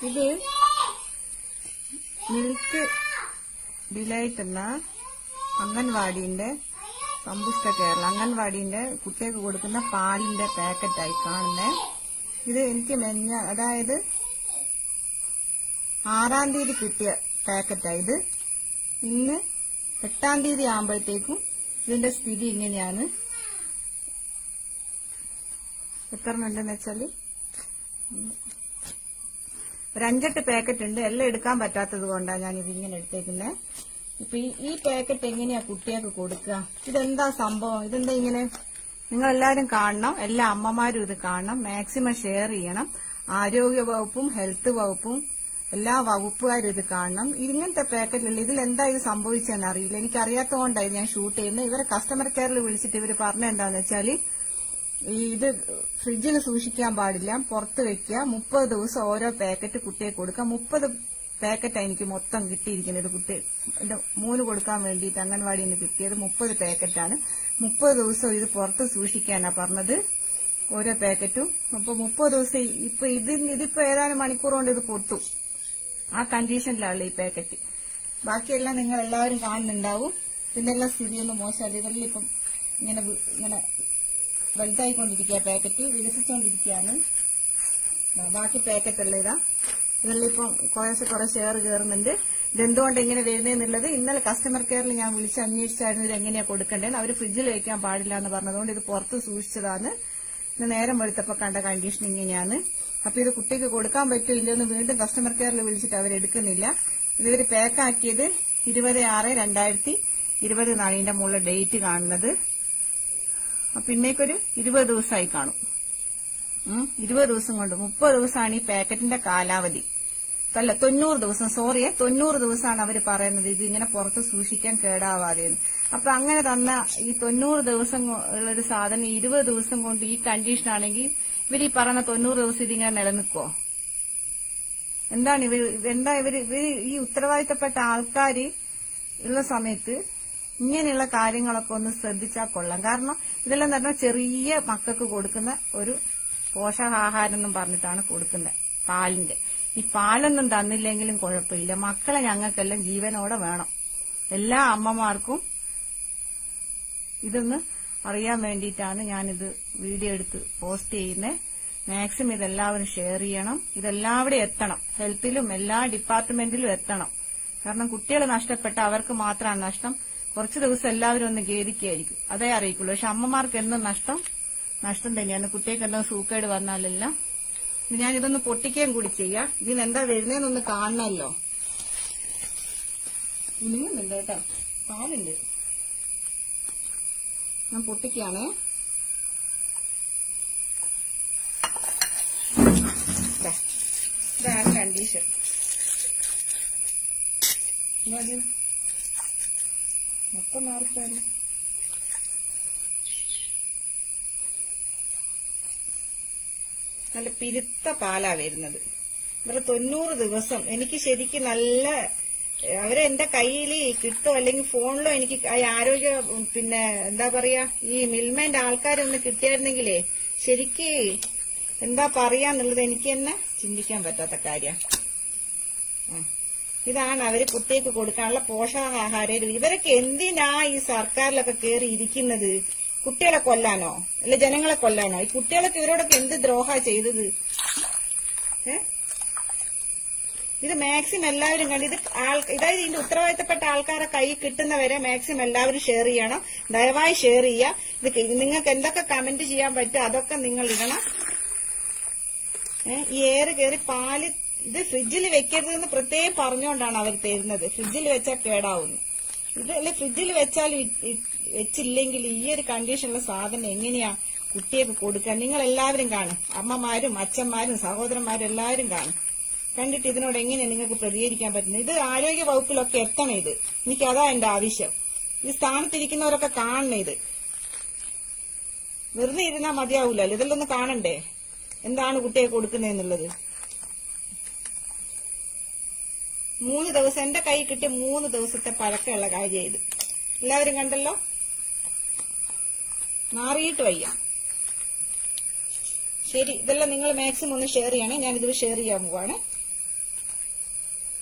ഇത് milk delight എന്ന അംഗൻവാടിന്റെ സമ്പുഷ്ട കേരള അംഗൻവാടിന്റെ കുട്ടികൾക്ക് കൊടുക്കുന്ന പാലിന്റെ പാക്കറ്റായി കാണുന്നേ ഇത് എനിക്ക് മെഞ്ഞ അതായത് ആറാം തീയതി കിട്ടിയ പാക്കറ്റാണ് ഇത് ഇന്ന് എട്ടാം തീയതി ആകുമ്പോഴത്തേക്കും ഇതിന്റെ സ്ഥിതി ഇങ്ങനെയാണ് എത്ര ഉണ്ടെന്ന് വെച്ചാല് ഒരു അഞ്ചെട്ട് പാക്കറ്റ് ഉണ്ട് എല്ലാം എടുക്കാൻ പറ്റാത്തത് കൊണ്ടാണ് ഞാൻ ഇത് ഇങ്ങനെ എടുത്തേക്കുന്നത് ഇപ്പൊ ഈ- ഈ പാക്കറ്റ് എങ്ങനെയാ കുട്ടികൾക്ക് കൊടുക്കുക ഇതെന്താ സംഭവം ഇതെന്താ ഇങ്ങനെ നിങ്ങൾ എല്ലാവരും കാണണം എല്ലാ അമ്മമാരും ഇത് കാണണം മാക്സിമം ഷെയർ ചെയ്യണം ആരോഗ്യ വകുപ്പും ഹെൽത്ത് വകുപ്പും എല്ലാ വകുപ്പുകാരും ഇത് കാണണം ഇങ്ങനത്തെ പാക്കറ്റിലുള്ള ഇതിൽ എന്താ ഇത് സംഭവിച്ചതെന്ന് അറിയില്ല എനിക്ക് അറിയാത്തതുകൊണ്ടാണ് ഞാൻ ഷൂട്ട് ചെയ്യുന്നത് ഇവരെ കസ്റ്റമർ കെയറിൽ വിളിച്ചിട്ട് ഇവർ പറഞ്ഞ എന്താന്ന് വെച്ചാല് ഈ ഇത് ഫ്രിഡ്ജിൽ സൂക്ഷിക്കാൻ പാടില്ല പുറത്ത് വെക്കുക മുപ്പത് ദിവസം ഓരോ പാക്കറ്റ് കുട്ടിയെ കൊടുക്കാം മുപ്പത് പാക്കറ്റാണ് എനിക്ക് മൊത്തം കിട്ടിയിരിക്കുന്നത് കുട്ടി എന്റെ മൂന്ന് കൊടുക്കാൻ വേണ്ടിയിട്ട് അംഗൻവാടിയിൽ നിന്ന് കിട്ടിയത് മുപ്പത് പാക്കറ്റാണ് മുപ്പത് ദിവസം ഇത് പുറത്ത് സൂക്ഷിക്കാനാ പറഞ്ഞത് ഓരോ പാക്കറ്റും അപ്പൊ മുപ്പത് ദിവസം ഇപ്പൊ ഇത് ഇതിപ്പോ ഏതാനും മണിക്കൂർ കൊണ്ട് ഇത് പൊട്ടും ആ കണ്ടീഷനിലാണ് ഈ പാക്കറ്റ് ബാക്കിയെല്ലാം നിങ്ങൾ എല്ലാവരും കാണുന്നുണ്ടാവും ഇതിനെല്ലാം സ്ഥിതിയൊന്നും മോശമല്ല ഇതെല്ലാം ഇപ്പം ഇങ്ങനെ വി- ഇങ്ങനെ വലുതായിക്കൊണ്ടിരിക്കുക പാക്കറ്റ് വികസിച്ചുകൊണ്ടിരിക്കുകയാണ് ദാ ബാക്കി പാക്കറ്റ് അല്ല ഇതാ ഇതെല്ലാം ഇപ്പം കുറേശ്ശെ കുറെ ഷെയർ കയറുന്നുണ്ട് ഇതെന്തുകൊണ്ട് ഇങ്ങനെ വരുന്നതെന്നുള്ളത് ഇന്നലെ കസ്റ്റമർ കെയറിൽ ഞാൻ വിളിച്ച് അന്വേഷിച്ചായിരുന്നു ഇത് എങ്ങനെയാ കൊടുക്കേണ്ടത് അവർ ഫ്രിഡ്ജിൽ വെക്കാൻ പാടില്ല എന്ന് പറഞ്ഞതുകൊണ്ട് ഇത് പുറത്ത് സൂക്ഷിച്ചതാണ് ഇന്ന് നേരം വെളുത്തപ്പോ കണ്ട കണ്ടീഷൻ ഇങ്ങനെയാണ് അപ്പൊ ഇത് കുട്ടിക്ക് കൊടുക്കാൻ പറ്റുമോ ഇല്ലെന്ന് വീണ്ടും കസ്റ്റമർ കെയറിൽ വിളിച്ചിട്ട് അവരെടുക്കുന്നില്ല ഇത് ഇവര് പാക്കാക്കിയത് ഇരുപത് ആറ് രണ്ടായിരത്തി ഇരുപത് നാണ് ഇതിന്റെ മുകളിൽ ഡേറ്റ് കാണുന്നത് അപ്പൊ ഇന്നേക്കൊരു ഇരുപത് ദിവസമായി കാണും ഉം, ഇരുപത് ദിവസം കൊണ്ട് മുപ്പത് ദിവസമാണ് ഈ പാക്കറ്റിന്റെ കാലാവധി അല്ല തൊണ്ണൂറ് ദിവസം സോറിയെ തൊണ്ണൂറ് ദിവസമാണ് അവർ പറയുന്നത് ഇത് ഇങ്ങനെ പുറത്ത് സൂക്ഷിക്കാൻ കേടാവാതെ അപ്പൊ അങ്ങനെ തന്ന ഈ തൊണ്ണൂറ് ദിവസം കൊ- ഉള്ളൊരു സാധനം ഇരുപത് ദിവസം കൊണ്ട് ഈ കണ്ടീഷൻ ആണെങ്കിൽ ഇവർ ഈ പറയുന്ന തൊണ്ണൂറ് ദിവസം ഇതിങ്ങനെ നിലനിൽക്കുവോ എന്താണ് ഇവർ എന്താ ഇവർ ഇവർ ഈ ഉത്തരവാദിത്തപ്പെട്ട ആൾക്കാർ ഉള്ള സമയത്ത് ഇങ്ങനെയുള്ള കാര്യങ്ങളൊക്കെ ഒന്ന് ശ്രദ്ധിച്ചാൽ കൊള്ളാം കാരണം ഇതെല്ലാം തന്നെ ചെറിയ മക്കൾക്ക് കൊടുക്കുന്ന ഒരു പോഷകാഹാരം എന്നും പറഞ്ഞിട്ടാണ് കൊടുക്കുന്നത് പാലിന്റെ ഈ പാലൊന്നും തന്നില്ലെങ്കിലും കുഴപ്പമില്ല മക്കളെ ഞങ്ങൾക്കെല്ലാം ജീവനോടെ വേണം എല്ലാ അമ്മമാർക്കും ഇതൊന്ന് അറിയാൻ വേണ്ടിയിട്ടാണ് ഞാനിത് വീഡിയോ എടുത്ത് പോസ്റ്റ് ചെയ്യുന്നത് മാക്സിമം ഇതെല്ലാവരും ഷെയർ ചെയ്യണം ഇതെല്ലാവിടെ എത്തണം ഹെൽത്തിലും എല്ലാ ഡിപ്പാർട്ട്മെന്റിലും എത്തണം കാരണം കുട്ടികൾ നഷ്ടപ്പെട്ട അവർക്ക് മാത്രമാണ് നഷ്ടം കുറച്ച് ദിവസം എല്ലാവരും ഒന്ന് ഖേദിക്കായിരിക്കും അതേ അറിയിക്കുള്ളൂ പക്ഷെ അമ്മമാർക്ക് എന്നും നഷ്ടം നഷ്ടം തന്നെയാണ് കുട്ടികൾക്ക് എന്തോ സൂക്കേട് വന്നാലെല്ലാം ഇനി ഞാൻ ഇതൊന്ന് പൊട്ടിക്കുകയും കൂടി ചെയ്യാം ഇതിന് എന്താ വരുന്നതെന്നൊന്ന് കാണണമല്ലോ ഇനിയുന്നുണ്ട് കേട്ടോ പാലുണ്ട് ഞാൻ പൊട്ടിക്കുകയാണേ ദാ, ഇതാണ് കണ്ടീഷൻ എന്താ മൊത്തം മാറിക്കാണ് നല്ല പിരുത്ത പാലാ വരുന്നത് ഇവരെ തൊണ്ണൂറ് ദിവസം എനിക്ക് ശരിക്കും നല്ല അവരെ എന്റെ കയ്യിൽ കിട്ടോ അല്ലെങ്കിൽ ഫോണിലോ എനിക്ക് ഈ ആരോഗ്യ ഉം, പിന്നെ എന്താ പറയാ ഈ മിൽമേന്റെ ആൾക്കാരൊന്ന് കിട്ടിയായിരുന്നെങ്കിലേ ശരിക്ക് എന്താ പറയാന്നുള്ളത് എനിക്ക് തന്നെ ചിന്തിക്കാൻ പറ്റാത്ത കാര്യം ഇതാണ് അവര് കുട്ടിക്ക് കൊടുക്കാനുള്ള പോഷകാഹാരം ഇവരൊക്കെ എന്തിനാ ഈ സർക്കാരിലൊക്കെ കയറി ഇരിക്കുന്നത് കുട്ടികളെ കൊല്ലാനോ അല്ലെ ജനങ്ങളെ കൊല്ലാനോ ഈ കുട്ടികളൊക്കെ ഇവരോടൊക്കെ എന്ത് ദ്രോഹ ചെയ്തത് ഏ ഇത് മാക്സിമം എല്ലാവരും കണ്ട് ഇത് ആൾ ഇതായത് ഇതിന്റെ ഉത്തരവാദിത്തപ്പെട്ട ആൾക്കാരെ കൈ കിട്ടുന്നവരെ മാക്സിമം എല്ലാവരും ഷെയർ ചെയ്യണം ദയവായി ഷെയർ ചെയ്യുക ഇത് ക- നിങ്ങൾക്ക് എന്തൊക്കെ കമന്റ് ചെയ്യാൻ പറ്റും അതൊക്കെ നിങ്ങൾ ഇടണം ഏ, ഈ എയർ കയറി പാല് ഇത് ഫ്രിഡ്ജിൽ വെക്കരുതെന്ന് പ്രത്യേകം പറഞ്ഞുകൊണ്ടാണ് അവർ തരുന്നത് ഫ്രിഡ്ജിൽ വെച്ചാൽ കേടാവുന്നു ഇത് അല്ലെ ഫ്രിഡ്ജിൽ വെച്ചാൽ ഇ- ഇ- വെച്ചില്ലെങ്കിൽ ഈ ഒരു കണ്ടീഷനുള്ള സാധനം എങ്ങനെയാ കുട്ടിയൊക്കെ കൊടുക്കാൻ നിങ്ങൾ എല്ലാവരും കാണും അമ്മമാരും അച്ഛന്മാരും സഹോദരന്മാരും എല്ലാവരും കാണും കണ്ടിട്ട് ഇതിനോട് എങ്ങനെയാ നിങ്ങൾക്ക് പ്രതികരിക്കാൻ പറ്റുന്നത് ഇത് ആരോഗ്യ വകുപ്പിലൊക്കെ എത്തണം ഇത് എനിക്ക് അതാ എന്റെ ആവശ്യം ഈ സ്ഥാനത്തിരിക്കുന്നവരൊക്കെ കാണണം ഇത് വെറുതെ ഇരുന്നാ മതിയാവൂലല്ലോ ഇതെല്ലാം ഒന്ന് കാണണ്ടേ എന്താണ് കുട്ടിയെ കൊടുക്കുന്നതെന്നുള്ളത് മൂന്ന് ദിവസം എന്റെ കൈ കിട്ടിയ മൂന്ന് ദിവസത്തെ പഴക്കമുള്ള കാര്യം ഇത് എല്ലാവരും കണ്ടല്ലോ മാറിയിട്ട് വയ്യ ശരി ഇതെല്ലാം നിങ്ങൾ മാക്സിമം ഒന്ന് ഷെയർ ചെയ്യണേ ഞാനിത് ഷെയർ ചെയ്യാൻ പോവാണ്